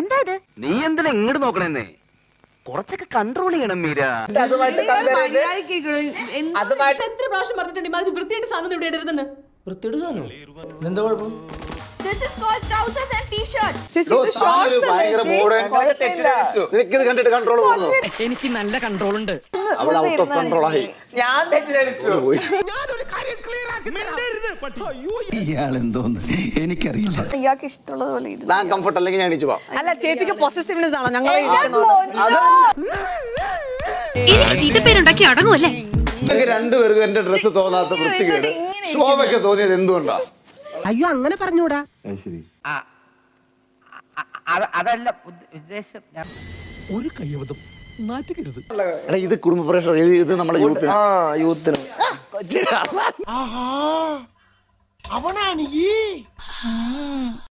എന്താ ഇത് നീ എന്തിനാ ഇങ്ങോട്ട് നോക്കണെന്നേ കുറച്ചൊക്കെ കൺട്രോൾ ചെയ്യണം മീര അതുമായിട്ട് compare ചെയ്ത് അതുമായിട്ട് എത്ര പ്രാവശ്യം പറഞ്ഞിട്ടുണ്ട് ഇമാതിരി വൃത്തിയായിട്ട് സാധനം ഇവിടെ ഇടരുതെന്ന് ചേച്ചി ഇത് ഷോർട്സ് ഭയങ്കര മോഡേൺ തെറ്റിദ്ധരിച്ചു നിനക്ക് ഇത് കണ്ടിട്ട് കൺട്രോൾ പോകുന്നു എനിക്ക് നല്ല കൺട്രോൾ ഉണ്ട് അവൾ ഔട്ട് ഓഫ് കൺട്രോൾ ആയി ഞാൻ തെറ്റിദ്ധരിച്ചു ഇയാളെന്തോന്ന് എനിക്കറിയില്ല ഇയാൾക്ക് ഇഷ്ടമുള്ളത് പോലെ ഇരുന്നു ഞാൻ കംഫർട്ട് അല്ലെങ്കിൽ ഞാൻ എണീച്ചു പോവാം അല്ല ചേച്ചിക്ക് പൊസസീവ്നെസ് ആണോ ഞങ്ങൾ എനിക്ക് ചീത്തപ്പേരുണ്ടാക്കി അടങ്ങുമല്ലേ നിങ്ങൾക്ക് രണ്ടുപേർക്കും എന്റെ ഡ്രസ്സ് തോന്നാത്ത വൃത്തികേട് ശോഭയ്ക്ക് തോന്നിയത് എന്തുകൊണ്ടാ അയ്യോ അങ്ങനെ പറഞ്ഞൂടാ അതല്ല ഉദ്ദേശം ഒരു കയ്യബദ്ധം നാറ്റുകരുത് എടാ ഇത് കുടുംബ പ്രേക്ഷകർ ഇത് ഇത് നമ്മുടെ യൂത്തിന് ആ യൂത്തിന് അവനാണ് ഈ